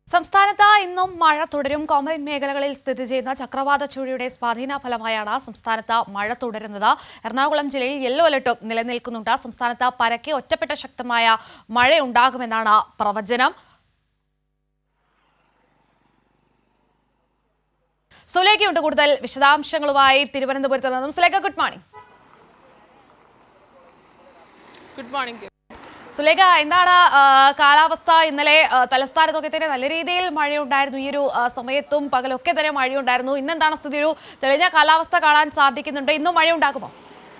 സംസ്ഥാനത്ത് ഇന്നും മഴ തുടരും കോമറിൻ മേഖലകളിൽ സ്ഥിതി ചെയ്യുന്ന ചക്രവാത ചുഴിയുടെ സ്വാധീന ഫലമായാണ് സംസ്ഥാനത്ത് മഴ തുടരുന്നത് എറണാകുളം ജില്ലയിൽ യെല്ലോ അലർട്ടും നിലനിൽക്കുന്നുണ്ട് സംസ്ഥാനത്ത് പരക്കെ ഒറ്റപ്പെട്ട ശക്തമായ മഴയുണ്ടാകുമെന്നാണ് പ്രവചനം സുലേഖയുണ്ട് കൂടുതൽ വിശദാംശങ്ങളുമായി തിരുവനന്തപുരത്ത് നിന്നും Sulekha good morning good morning Sulekha എന്താണ് ആ, കാലാവസ്ഥ ഇന്നലെ ആ, തലസ്ഥാനത്തൊക്കെ തന്നെ നല്ല രീതിയിൽ മഴയുണ്ടായിരുന്നു ഈ ഒരു ആ, സമയത്തും പകലൊക്കെ തന്നെ മഴയുണ്ടായിരുന്നു ഇന്നെന്താണ് സ്ഥിതി ഒരു തെളിഞ്ഞ കാലാവസ്ഥ കാണാൻ സാധിക്കുന്നുണ്ട് ഇന്നും മഴയുണ്ടാകുമോ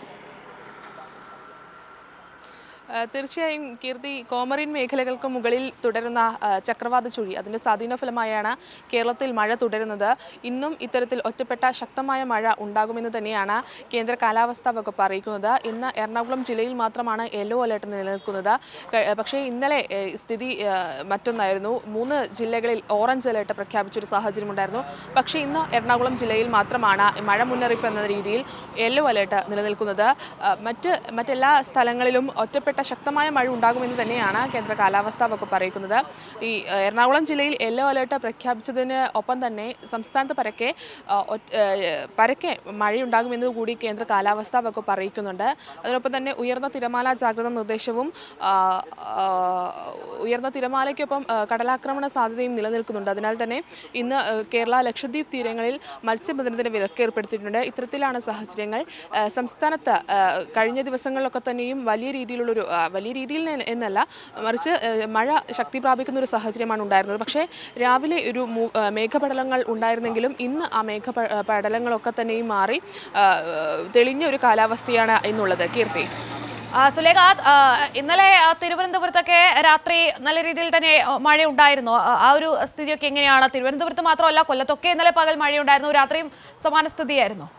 ആ, തീർച്ചയായും കീർത്തി കോമറിൻ മേഖലകൾക്ക് മുകളിൽ തുടരുന്ന ആ, ചക്രവാത ചുഴി അതിന്റെ സ്വാധീന ഫലമായാണ് കേരളത്തിൽ മഴ തുടരുന്നത് ഇന്നും ഇത്തരത്തിൽ ഒറ്റപ്പെട്ട ശക്തമായ മഴ ഉണ്ടാകുമെന്ന് തന്നെയാണ് കേന്ദ്ര കാലാവസ്ഥാ വകുപ്പ് അറിയിക്കുന്നത് ഇന്ന് എറണാകുളം ജില്ലയിൽ മാത്രമാണ് യെല്ലോ അലർട്ട് നിലനിൽക്കുന്നത് ക- പക്ഷേ ഇന്നലെ ഏ, സ്ഥിതി ആ, മറ്റൊന്നായിരുന്നു മൂന്ന് ജില്ലകളിൽ ഓറഞ്ച് അലർട്ട് പ്രഖ്യാപിച്ചൊരു സാഹചര്യമുണ്ടായിരുന്നു പക്ഷേ ഇന്ന് എറണാകുളം ജില്ലയിൽ മാത്രമാണ് മഴ മുന്നറിയിപ്പ് എന്ന രീതിയിൽ യെല്ലോ അലർട്ട് നിലനിൽക്കുന്നത് ആ, മറ്റ് മറ്റെല്ലാ സ്ഥലങ്ങളിലും ഒറ്റപ്പെട്ട ശക്തമായ മഴ ഉണ്ടാകുമെന്ന് തന്നെയാണ് കേന്ദ്ര കാലാവസ്ഥാ വകുപ്പ് അറിയിക്കുന്നത് ഈ ആ, എറണാകുളം ജില്ലയിൽ യെല്ലോ അലർട്ട് പ്രഖ്യാപിച്ചതിന് ഒപ്പം തന്നെ സംസ്ഥാനത്ത് പരക്കെ ആ, ഒറ്റ- ആ, പരക്കെ മഴയുണ്ടാകുമെന്ന് കൂടി കേന്ദ്ര കാലാവസ്ഥാ വകുപ്പ് അറിയിക്കുന്നുണ്ട് അതിനൊപ്പം തന്നെ ഉയർന്ന തിരമാല ജാഗ്രതാ നിർദ്ദേശവും ആ, ആ, ഉയർന്ന തിരമാലയ്ക്കൊപ്പം ആ, കടലാക്രമണ സാധ്യതയും നിലനിൽക്കുന്നുണ്ട് അതിനാൽ തന്നെ ഇന്ന് ആ, കേരള ലക്ഷദ്വീപ് തീരങ്ങളിൽ മത്സ്യബന്ധനത്തിന് വിലക്ക് ഏർപ്പെടുത്തിയിട്ടുണ്ട് ഇത്തരത്തിലാണ് സാഹചര്യങ്ങൾ ആ, സംസ്ഥാനത്ത് ആ, കഴിഞ്ഞ ദിവസങ്ങളിലൊക്കെ തന്നെയും വലിയ രീതിയിലുള്ളൊരു ആ, വലിയ രീതിയിൽ നെ- എന്നല്ല മറിച്ച് ആ, മഴ ശക്തി പ്രാപിക്കുന്ന ഒരു സാഹചര്യമാണ് ഉണ്ടായിരുന്നത് പക്ഷേ രാവിലെ ഒരു മൂ- ആ, മേഘപടലങ്ങൾ ഉണ്ടായിരുന്നെങ്കിലും ഇന്ന് ആ മേഘ പടലങ്ങളൊക്കെ തന്നെയും മാറി ആ, തെളിഞ്ഞ ഒരു കാലാവസ്ഥയാണ് ഇന്നുള്ളത് കീർത്തി ആ, സുലേഖ ആ, ഇന്നലെ ആ, തിരുവനന്തപുരത്തൊക്കെ രാത്രി നല്ല രീതിയിൽ തന്നെ ആ, മഴയുണ്ടായിരുന്നു ആ, ആ ഒരു സ്ഥിതിയൊക്കെ എങ്ങനെയാണ് തിരുവനന്തപുരത്ത് മാത്രമല്ല കൊല്ലത്തൊക്കെ ഇന്നലെ പകൽ മഴയുണ്ടായിരുന്നു രാത്രിയും സമാന സ്ഥിതിയായിരുന്നു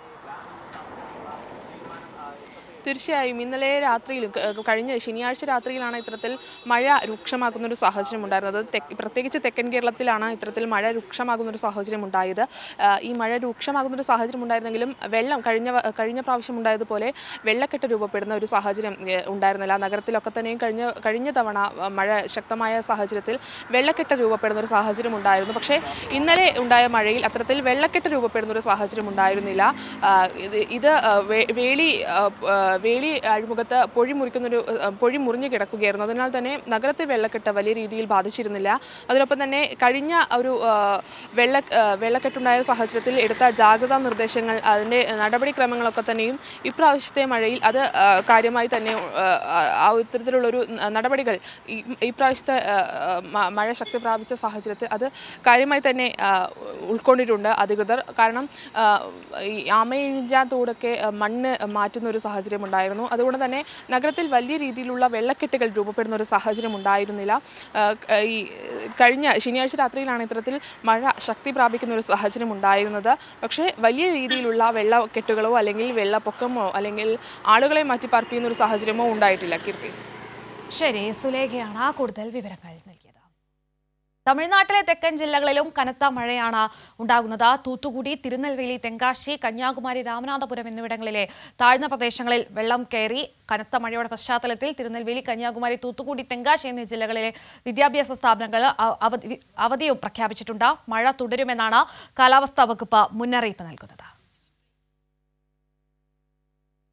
തീർച്ചയായും ഇന്നലെ രാത്രിയിൽ ക- കഴിഞ്ഞ ശനിയാഴ്ച രാത്രിയിലാണ് ഇത്തരത്തിൽ മഴ രൂക്ഷമാകുന്ന ഒരു സാഹചര്യം ഉണ്ടായിരുന്നത് തെക്ക് പ്രത്യേകിച്ച് തെക്കൻ കേരളത്തിലാണ് ഇത്തരത്തിൽ മഴ രൂക്ഷമാകുന്ന ഒരു സാഹചര്യം ഉണ്ടായത് ആ, ഈ മഴ രൂക്ഷമാകുന്ന ഒരു സാഹചര്യം ഉണ്ടായിരുന്നെങ്കിലും വെള്ളം കഴിഞ്ഞ വ- കഴിഞ്ഞ പ്രാവശ്യം ഉണ്ടായതുപോലെ വെള്ളക്കെട്ട് രൂപപ്പെടുന്ന ഒരു സാഹചര്യം ഏ, ഉണ്ടായിരുന്നില്ല നഗരത്തിലൊക്കെ തന്നെയും കഴിഞ്ഞ കഴിഞ്ഞ തവണ ആ, മഴ ശക്തമായ സാഹചര്യത്തിൽ വെള്ളക്കെട്ട് രൂപപ്പെടുന്ന ഒരു സാഹചര്യം ഉണ്ടായിരുന്നു പക്ഷേ ഇന്നലെ ഉണ്ടായ മഴയിൽ അത്തരത്തിൽ വെള്ളക്കെട്ട് രൂപപ്പെടുന്ന ഒരു സാഹചര്യം ഉണ്ടായിരുന്നില്ല ആ, ഇത് ഇത് ആ, വേ- വേളി ആ, ആ, വേളി അഴിമുഖത്ത് പൊഴി മുറിക്കുന്നൊരു ആ, പൊഴി മുറിഞ്ഞു കിടക്കുകയായിരുന്നു അതിനാൽ തന്നെ നഗരത്തെ വെള്ളക്കെട്ട് വലിയ രീതിയിൽ ബാധിച്ചിരുന്നില്ല അതിനൊപ്പം തന്നെ കഴിഞ്ഞ ഒരു ആ, വെള്ള ആ, വെള്ളക്കെട്ടുണ്ടായ സാഹചര്യത്തിൽ എടുത്ത ജാഗ്രതാ നിർദ്ദേശങ്ങൾ അതിൻ്റെ നടപടിക്രമങ്ങളൊക്കെ തന്നെയും ഇപ്രാവശ്യത്തെ മഴയിൽ അത് ആ, കാര്യമായി തന്നെ ആ, ആ ഇത്തരത്തിലുള്ളൊരു നടപടികൾ ഈ ഇപ്രാവശ്യത്തെ ആ, ആ, മ- മഴ ശക്തി പ്രാപിച്ച സാഹചര്യത്തിൽ അത് കാര്യമായി തന്നെ ആ, ഉൾക്കൊണ്ടിട്ടുണ്ട് അധികൃതർ കാരണം ആ, ഈ ആമയിഴഞ്ചാൻ തോടൊക്കെ ആ, മണ്ണ് മാറ്റുന്ന ഒരു സാഹചര്യം ഉണ്ടായിരുന്നു അതുകൊണ്ട് തന്നെ നഗരത്തിൽ വലിയ രീതിയിലുള്ള വെള്ളക്കെട്ടുകൾ രൂപപ്പെടുന്ന ഒരു സാഹചര്യം ഉണ്ടായിരുന്നില്ല ആ, ക- ഈ കഴിഞ്ഞ ശനിയാഴ്ച രാത്രിയിലാണ് ഇത്തരത്തിൽ മഴ ശക്തി പ്രാപിക്കുന്ന ഒരു സാഹചര്യം ഉണ്ടായിരുന്നത് പക്ഷേ വലിയ രീതിയിലുള്ള വെള്ളക്കെട്ടുകളോ അല്ലെങ്കിൽ വെള്ളപ്പൊക്കമോ അല്ലെങ്കിൽ ആളുകളെ മാറ്റിപ്പാർപ്പിക്കുന്ന ഒരു സാഹചര്യമോ ഉണ്ടായിട്ടില്ല കീർത്തി ശരി സുലേഖയാണ് കൂടുതൽ വിവരങ്ങൾ നൽകിയത് തമിഴ്നാട്ടിലെ തെക്കൻ ജില്ലകളിലും കനത്ത മഴയാണ് ഉണ്ടാകുന്നത് തൂത്തുക്കുടി തിരുനെൽവേലി തെങ്കാശി കന്യാകുമാരി രാമനാഥപുരം എന്നിവിടങ്ങളിലെ താഴ്ന്ന പ്രദേശങ്ങളിൽ വെള്ളം കയറി കനത്ത മഴയുടെ പശ്ചാത്തലത്തിൽ തിരുനെൽവേലി കന്യാകുമാരി തൂത്തുക്കുടി തെങ്കാശി എന്നീ ജില്ലകളിലെ വിദ്യാഭ്യാസ സ്ഥാപനങ്ങൾ അ- അവധി അവധിയും പ്രഖ്യാപിച്ചിട്ടുണ്ട് മഴ തുടരുമെന്നാണ് കാലാവസ്ഥാ വകുപ്പ് മുന്നറിയിപ്പ് നൽകുന്നത്